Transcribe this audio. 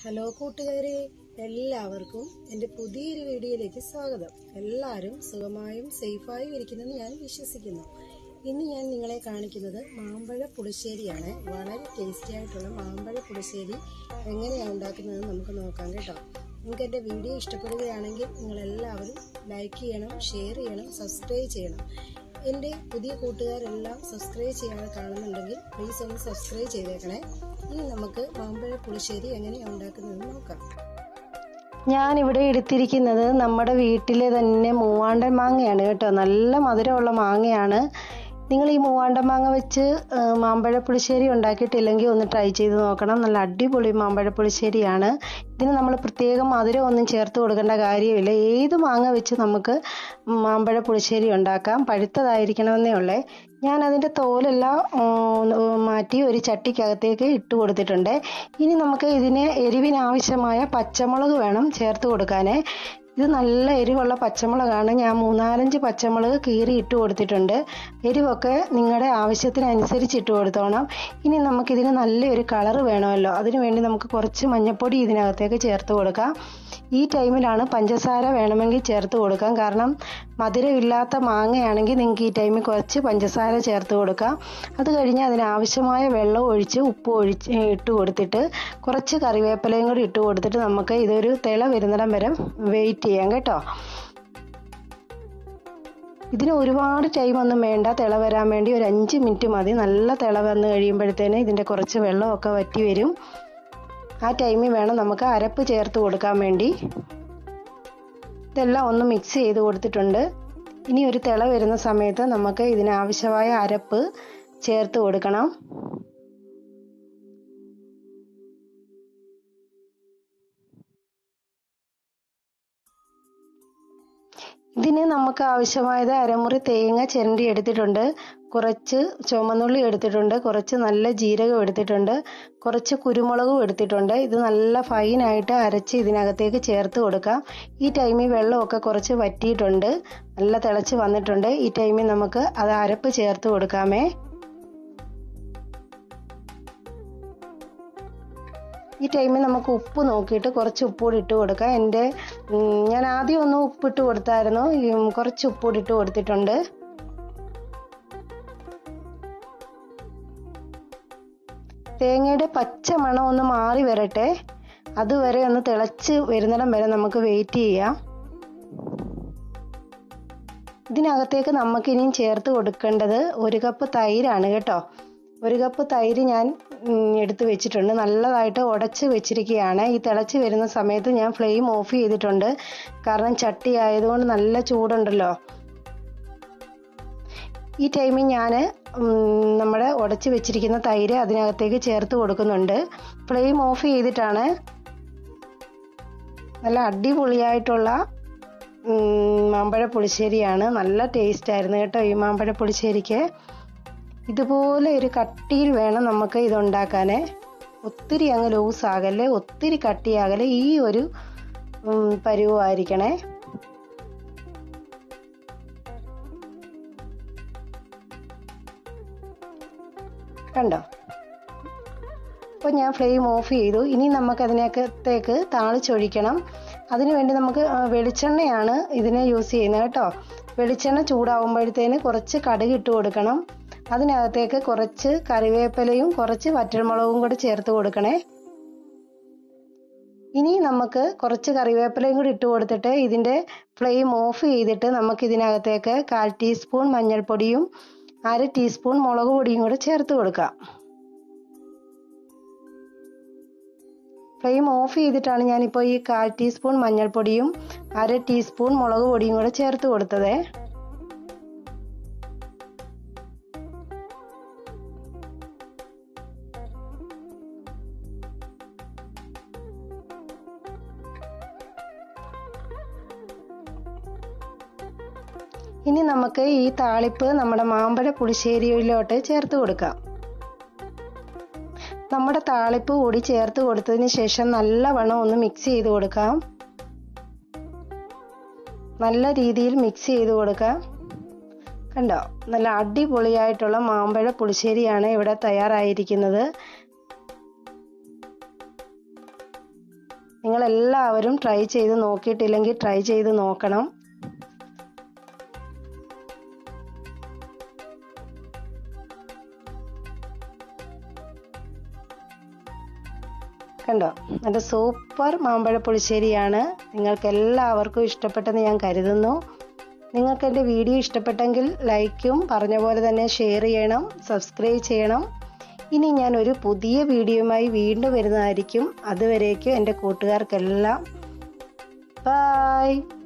hello കൂട്ടുകാരെ എല്ലാവർക്കും എൻ്റെ പുതിയൊരു വീഡിയോയിലേക്ക് സ്വാഗതം എല്ലാവരും സുഖമായും സേഫായും ഇരിക്കുന്നെന്ന് ഞാൻ വിശ്വസിക്കുന്നു ഇന്ന് ഞാൻ നിങ്ങളെ കാണിക്കുന്നത് മാമ്പഴ പുളിശ്ശേരിയാണ് വളരെ ടേസ്റ്റി ആയിട്ടുള്ള മാമ്പഴ പുളിശ്ശേരി എങ്ങനെയാണ് ഉണ്ടാക്കുന്നതെന്ന് നമുക്ക് നോക്കാം കേട്ടോ നിങ്ങൾക്ക് എൻ്റെ വീഡിയോ ഇഷ്ടപ്പെടുകയാണെങ്കിൽ നിങ്ങളെല്ലാവരും ലൈക്ക് ചെയ്യണം ഷെയർ ചെയ്യണം സബ്സ്ക്രൈബ് ചെയ്യണം എൻ്റെ പുതിയ കൂട്ടുകാരെല്ലാം സബ്സ്ക്രൈബ് ചെയ്യാതെ കാണുന്നുണ്ടെങ്കിൽ പ്ലീസ് ഒന്ന് സബ്സ്ക്രൈബ് ചെയ്തേക്കണേ ഇനി നമുക്ക് മാമ്പഴ പുളിശ്ശേരി എങ്ങനെയാണ് ഉണ്ടാക്കുന്നതെന്ന് നോക്കാം ഞാനിവിടെ എടുത്തിരിക്കുന്നത് നമ്മുടെ വീട്ടിലെ തന്നെ മൂവാണ്ടൻ മാങ്ങയാണ് കേട്ടോ നല്ല മധുരമുള്ള മാങ്ങയാണ് നിങ്ങൾ ഈ മൂവാണ്ടൻ മാങ്ങ വെച്ച് ആ, മാമ്പഴ പുളിശ്ശേരി ഉണ്ടാക്കിയിട്ടില്ലെങ്കിൽ ഒന്ന് ട്രൈ ചെയ്ത് നോക്കണം നല്ല അടിപൊളി മാമ്പഴ പുളിശ്ശേരിയാണ് ഇതിന് നമ്മൾ പ്രത്യേകം മധുരം ഒന്നും ചേർത്ത് കൊടുക്കേണ്ട കാര്യമില്ല ഏത് മാങ്ങ വെച്ച് നമുക്ക് മാമ്പഴ പുളിശ്ശേരി ഉണ്ടാക്കാം പഴുത്തതായിരിക്കണമെന്നേ ഉള്ളേ ഞാൻ അതിൻ്റെ തോലെല്ലാം ഉം, മാറ്റി ഒരു ചട്ടിക്കകത്തേക്ക് ഇട്ട് കൊടുത്തിട്ടുണ്ട് ഇനി നമുക്ക് ഇതിന് എരിവിനാവശ്യമായ പച്ചമുളക് വേണം ചേർത്ത് കൊടുക്കാനേ ഇത് നല്ല എരിവുള്ള പച്ചമുളകാണ് ഞാൻ മൂന്നാലഞ്ച് പച്ചമുളക് കീറി ഇട്ട് കൊടുത്തിട്ടുണ്ട് എരിവൊക്കെ നിങ്ങളുടെ ആവശ്യത്തിനനുസരിച്ച് ഇട്ട് കൊടുത്തോണം ഇനി നമുക്കിതിന് നല്ലൊരു കളറ് വേണമല്ലോ അതിനു വേണ്ടി നമുക്ക് കുറച്ച് മഞ്ഞൾപ്പൊടി ഇതിനകത്തേക്ക് ചേർത്ത് കൊടുക്കാം ഈ ടൈമിലാണ് പഞ്ചസാര വേണമെങ്കിൽ ചേർത്ത് കൊടുക്കാം കാരണം മധുരമില്ലാത്ത മാങ്ങയാണെങ്കിൽ നിങ്ങൾക്ക് ഈ ടൈമിൽ കുറച്ച് പഞ്ചസാര ചേർത്ത് കൊടുക്കാം അത് കഴിഞ്ഞ് അതിനാവശ്യമായ വെള്ളം ഒഴിച്ച് ഉപ്പ് ഒഴിച്ച് ഇട്ട് കൊടുത്തിട്ട് കുറച്ച് കറിവേപ്പിലയും കൂടി ഇട്ട് കൊടുത്തിട്ട് നമുക്ക് ഇതൊരു തിള വരുന്നിടം വരെ വെയിറ്റ് ചെയ്യാം കേട്ടോ ഇതിന് ഒരുപാട് ടൈം ഒന്നും വേണ്ട തിള വരാൻ വേണ്ടി ഒരു അഞ്ച് മിനിറ്റ് മതി നല്ല തിള വന്ന് കഴിയുമ്പോഴത്തേന് ഇതിൻ്റെ കുറച്ച് വെള്ളമൊക്കെ വറ്റി വരും ആ ടൈമിൽ വേണം നമുക്ക് അരപ്പ് ചേർത്ത് കൊടുക്കാൻ വേണ്ടി ഇതെല്ലാം ഒന്ന് മിക്സ് ചെയ്ത് കൊടുത്തിട്ടുണ്ട് ഇനി ഒരു തിള വരുന്ന സമയത്ത് നമുക്ക് ഇതിനാവശ്യമായ അരപ്പ് ചേർത്ത് കൊടുക്കണം ഇതിന് നമുക്ക് ആവശ്യമായത് അരമുറി തേങ്ങ ചിരണ്ടി എടുത്തിട്ടുണ്ട് കുറച്ച് ചുമന്നുള്ളി എടുത്തിട്ടുണ്ട് കുറച്ച് നല്ല ജീരകം എടുത്തിട്ടുണ്ട് കുറച്ച് കുരുമുളകും എടുത്തിട്ടുണ്ട് ഇത് നല്ല ഫൈനായിട്ട് അരച്ച് ഇതിനകത്തേക്ക് ചേർത്ത് കൊടുക്കാം ഈ ടൈമിൽ വെള്ളമൊക്കെ കുറച്ച് വറ്റിയിട്ടുണ്ട് നല്ല തിളച്ച് വന്നിട്ടുണ്ട് ഈ ടൈമിൽ നമുക്ക് അത് അരപ്പ് ചേർത്ത് കൊടുക്കാമേ ഈ ടൈമിൽ നമുക്ക് ഉപ്പ് നോക്കിയിട്ട് കുറച്ച് ഉപ്പ് കൂടി ഇട്ട് കൊടുക്കാം എൻ്റെ ഉം, ഞാൻ ആദ്യം ഒന്ന് ഉപ്പിട്ട് കൊടുത്തായിരുന്നു ഈ കുറച്ച് ഉപ്പ് കൂടി ഇട്ട് കൊടുത്തിട്ടുണ്ട് തേങ്ങയുടെ പച്ച മണം ഒന്ന് മാറി വരട്ടെ അതുവരെ ഒന്ന് തിളച്ച് വരുന്നിടം വരെ നമുക്ക് വെയിറ്റ് ചെയ്യാം ഇതിനകത്തേക്ക് നമുക്കിനിയും ചേർത്ത് കൊടുക്കേണ്ടത് ഒരു കപ്പ് തൈരാണ് കേട്ടോ ഒരു കപ്പ് തൈര് ഞാൻ ഉം, എടുത്ത് വെച്ചിട്ടുണ്ട് നല്ലതായിട്ട് ഉടച്ച് വെച്ചിരിക്കുകയാണ് ഈ തിളച്ച് വരുന്ന സമയത്ത് ഞാൻ ഫ്ലെയിം ഓഫ് ചെയ്തിട്ടുണ്ട് കാരണം ചട്ടി ആയതുകൊണ്ട് നല്ല ചൂടുണ്ടല്ലോ ഈ ടൈമിൽ ഞാൻ നമ്മുടെ ഉടച്ച് വെച്ചിരിക്കുന്ന തൈര് അതിനകത്തേക്ക് ചേർത്ത് കൊടുക്കുന്നുണ്ട് ഫ്ലെയിം ഓഫ് ചെയ്തിട്ടാണ് നല്ല അടിപൊളിയായിട്ടുള്ള ഉം, മാമ്പഴ പുളിശ്ശേരിയാണ് നല്ല ടേസ്റ്റ് ആയിരുന്നു കേട്ടോ ഈ മാമ്പഴ പുളിശ്ശേരിക്ക് ഇതുപോലെ ഒരു കട്ടിയിൽ വേണം നമുക്ക് ഇത് ഉണ്ടാക്കാനേ ഒത്തിരി അങ്ങ് ലൂസ് ആകല്ലേ ഒത്തിരി കട്ടിയാകല്ലേ ഈ ഒരു ഉം, പരുവമായിരിക്കണേ കണ്ടോ അപ്പോൾ ഞാൻ ഫ്ലെയിം ഓഫ് ചെയ്തു ഇനി നമുക്ക് അതിനകത്തേക്ക് താളിച്ചൊഴിക്കണം അതിനുവേണ്ടി നമുക്ക് ആ, വെളിച്ചെണ്ണയാണ് ഇതിന് യൂസ് ചെയ്യുന്നത് കേട്ടോ വെളിച്ചെണ്ണ ചൂടാവുമ്പോഴത്തേന് കുറച്ച് കടുക് ഇട്ട് കൊടുക്കണം അതിനകത്തേക്ക് കുറച്ച് കറിവേപ്പിലയും കുറച്ച് വറ്റൽമുളകും കൂടി ചേർത്ത് കൊടുക്കണേ ഇനി നമുക്ക് കുറച്ച് കറിവേപ്പിലയും കൂടി ഇട്ട് കൊടുത്തിട്ട് ഇതിൻ്റെ ഫ്ലെയിം ഓഫ് ചെയ്തിട്ട് നമുക്ക് ഇതിനകത്തേക്ക് കാൽ ടീസ്പൂൺ മഞ്ഞൾപ്പൊടിയും അര ടീസ്പൂൺ മുളക് പൊടിയും കൂടെ ചേർത്ത് കൊടുക്കാം ഫ്ലെയിം ഓഫ് ചെയ്തിട്ടാണ് ഞാനിപ്പോൾ ഈ കാൽ ടീസ്പൂൺ മഞ്ഞൾപ്പൊടിയും അര ടീസ്പൂൺ മുളക് പൊടിയും കൂടെ ചേർത്ത് കൊടുത്തത് ഇനി നമുക്ക് ഈ താളിപ്പ് നമ്മുടെ മാമ്പഴ പുളിശ്ശേരിയിലോട്ട് ചേർത്ത് കൊടുക്കാം നമ്മുടെ താളിപ്പ് കൂടി ചേർത്ത് കൊടുത്തതിന് ശേഷം നല്ലവണ്ണം ഒന്ന് മിക്സ് ചെയ്ത് കൊടുക്കാം നല്ല രീതിയിൽ മിക്സ് ചെയ്ത് കൊടുക്കാം കണ്ടോ നല്ല അടിപൊളിയായിട്ടുള്ള മാമ്പഴ പുളിശ്ശേരിയാണ് ഇവിടെ തയ്യാറായിരിക്കുന്നത് നിങ്ങളെല്ലാവരും ട്രൈ ചെയ്ത് നോക്കിയിട്ടില്ലെങ്കിൽ ട്രൈ ചെയ്ത് നോക്കണം കണ്ടോ നല്ല സൂപ്പർ മാമ്പഴ പുളിശ്ശേരിയാണ് നിങ്ങൾക്ക് എല്ലാവർക്കും ഇഷ്ടപ്പെട്ടെന്ന് ഞാൻ കരുതുന്നു നിങ്ങൾക്ക് എൻ്റെ വീഡിയോ ഇഷ്ടപ്പെട്ടെങ്കിൽ ലൈക്കും പറഞ്ഞ പോലെ തന്നെ ഷെയർ ചെയ്യണം സബ്സ്ക്രൈബ് ചെയ്യണം ഇനി ഞാൻ ഒരു പുതിയ വീഡിയോയുമായി വീണ്ടും വരുന്നതായിരിക്കും അതുവരേക്കും എൻ്റെ കൂട്ടുകാർക്കെല്ലാം ബായ്